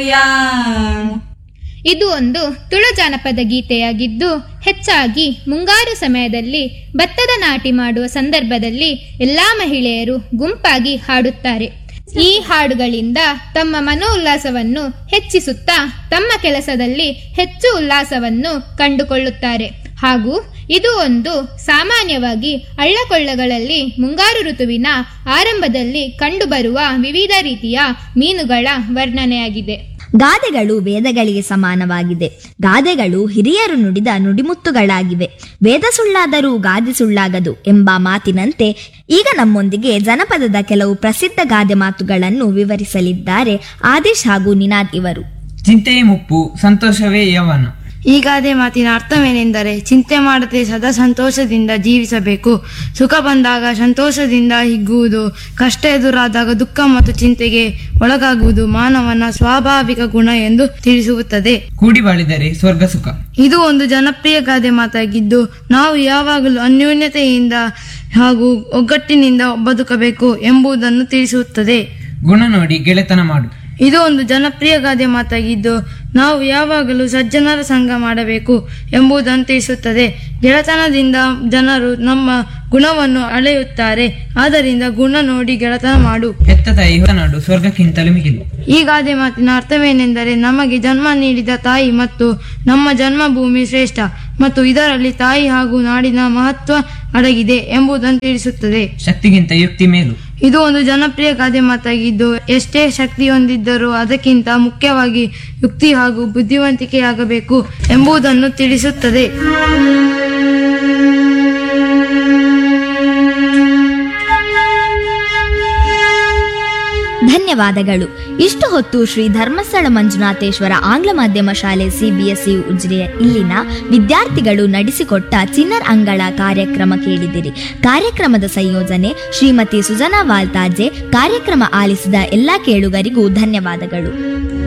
Hallelujah. ಇದು ಒಂದು ತುಳು ಜಾನಪದ ಗೀತೆಯಾಗಿದ್ದು ಹೆಚ್ಚಾಗಿ ಮುಂಗಾರು ಸಮಯದಲ್ಲಿ ಭತ್ತದ ನಾಟಿ ಮಾಡುವ ಸಂದರ್ಭದಲ್ಲಿ ಎಲ್ಲಾ ಮಹಿಳೆಯರು ಗುಂಪಾಗಿ ಹಾಡುತ್ತಾರೆ ಈ ಹಾಡುಗಳಿಂದ ತಮ್ಮ ಮನೋಲ್ಲಾಸವನ್ನು ಹೆಚ್ಚಿಸುತ್ತಾ ತಮ್ಮ ಕೆಲಸದಲ್ಲಿ ಹೆಚ್ಚು ಉಲ್ಲಾಸವನ್ನು ಕಂಡುಕೊಳ್ಳುತ್ತಾರೆ ಹಾಗೂ ಇದು ಒಂದು ಸಾಮಾನ್ಯವಾಗಿ ಹಳ್ಳಕೊಳ್ಳಗಳಲ್ಲಿ ಮುಂಗಾರು ಋತುವಿನ ಆರಂಭದಲ್ಲಿ ಕಂಡುಬರುವ ವಿವಿಧ ರೀತಿಯ ಮೀನುಗಳ ವರ್ಣನೆಯಾಗಿದೆ ಗಾದೆಗಳು ವೇದಗಳಿಗೆ ಸಮಾನವಾಗಿದೆ ಗಾದೆಗಳು ಹಿರಿಯರು ನುಡಿದ ನುಡಿಮುತ್ತುಗಳಾಗಿವೆ ವೇದ ಸುಳ್ಳಾದರೂ ಗಾದೆ ಸುಳ್ಳಾಗದು ಎಂಬ ಮಾತಿನಂತೆ ಈಗ ನಮ್ಮೊಂದಿಗೆ ಜನಪದದ ಕೆಲವು ಪ್ರಸಿದ್ಧ ಗಾದೆ ಮಾತುಗಳನ್ನು ವಿವರಿಸಲಿದ್ದಾರೆ ಆದೇಶ್ ಹಾಗೂ ನಿನಾದ್ ಇವರು ಚಿಂತೆಯೇ ಮುಪ್ಪು ಸಂತೋಷವೇ ಯವನ ಈ ಗಾದೆ ಮಾತಿನ ಅರ್ಥವೇನೆಂದರೆ ಚಿಂತೆ ಮಾಡದೆ ಸದಾ ಸಂತೋಷದಿಂದ ಜೀವಿಸಬೇಕು ಸುಖ ಬಂದಾಗ ಸಂತೋಷದಿಂದ ಹಿಗ್ಗುವುದು ಕಷ್ಟ ಎದುರಾದಾಗ ದುಃಖ ಮತ್ತು ಚಿಂತೆಗೆ ಒಳಗಾಗುವುದು ಮಾನವನ ಸ್ವಾಭಾವಿಕ ಗುಣ ಎಂದು ತಿಳಿಸುತ್ತದೆ ಕೂಡಿ ಬಾಳಿದರೆ ಸ್ವರ್ಗ ಸುಖ ಇದು ಒಂದು ಜನಪ್ರಿಯ ಗಾದೆ ಮಾತಾಗಿದ್ದು ನಾವು ಯಾವಾಗಲೂ ಅನ್ಯೋನ್ಯತೆಯಿಂದ ಹಾಗೂ ಒಗ್ಗಟ್ಟಿನಿಂದ ಬದುಕಬೇಕು ಎಂಬುದನ್ನು ತಿಳಿಸುತ್ತದೆ ಗುಣ ನೋಡಿ ಗೆಳೆತನ ಮಾಡು ಇದು ಒಂದು ಜನಪ್ರಿಯ ಗಾದೆ ಮಾತಾಗಿದ್ದು ನಾವು ಯಾವಾಗಲೂ ಸಜ್ಜನರ ಸಂಘ ಮಾಡಬೇಕು ಎಂಬುದನ್ನು ತಿಳಿಸುತ್ತದೆ ಗೆಳೆತನದಿಂದ ಜನರು ನಮ್ಮ ಗುಣವನ್ನು ಅಳೆಯುತ್ತಾರೆ ಆದ್ದರಿಂದ ಗುಣ ನೋಡಿ ಗೆಳೆತನ ಮಾಡು ಹೆತ್ತ ತಾಯಿ ನಾಡು ಸ್ವರ್ಗಕ್ಕಿಂತಲೂ ಮಿಗಿಲು ಈ ಗಾದೆ ಮಾತಿನ ಅರ್ಥವೇನೆಂದರೆ ನಮಗೆ ಜನ್ಮ ನೀಡಿದ ತಾಯಿ ಮತ್ತು ನಮ್ಮ ಜನ್ಮಭೂಮಿ ಶ್ರೇಷ್ಠ ಮತ್ತು ಇದರಲ್ಲಿ ತಾಯಿ ಹಾಗೂ ನಾಡಿನ ಮಹತ್ವ ಅಡಗಿದೆ ಎಂಬುದನ್ನು ತಿಳಿಸುತ್ತದೆ ಶಕ್ತಿಗಿಂತ ಯುಕ್ತಿ ಮೇಲು ಇದು ಒಂದು ಜನಪ್ರಿಯ ಗಾದೆ ಮಾತಾಗಿದ್ದು ಎಷ್ಟೇ ಶಕ್ತಿ ಹೊಂದಿದ್ದರೂ ಅದಕ್ಕಿಂತ ಮುಖ್ಯವಾಗಿ ಯುಕ್ತಿ ಹಾಗೂ ಬುದ್ಧಿವಂತಿಕೆಯಾಗಬೇಕು ಎಂಬುದನ್ನು ತಿಳಿಸುತ್ತದೆ ಧನ್ಯವಾದಗಳು ಇಷ್ಟು ಹೊತ್ತು ಶ್ರೀ ಧರ್ಮಸ್ಥಳ ಮಂಜುನಾಥೇಶ್ವರ ಆಂಗ್ಲ ಮಾಧ್ಯಮ ಶಾಲೆ ಸಿಬಿಎಸ್ಇ ಉಜಿರೆಯ ಇಲ್ಲಿನ ವಿದ್ಯಾರ್ಥಿಗಳು ನಡೆಸಿಕೊಟ್ಟ ಚಿನ್ನರ್ ಅಂಗಳ ಕಾರ್ಯಕ್ರಮ ಕೇಳಿದಿರಿ ಕಾರ್ಯಕ್ರಮದ ಸಂಯೋಜನೆ ಶ್ರೀಮತಿ ಸುಜನಾ ವಾಲ್ತಾಜೆ ಕಾರ್ಯಕ್ರಮ ಆಲಿಸಿದ ಎಲ್ಲಾ ಕೇಳುಗರಿಗೂ ಧನ್ಯವಾದಗಳು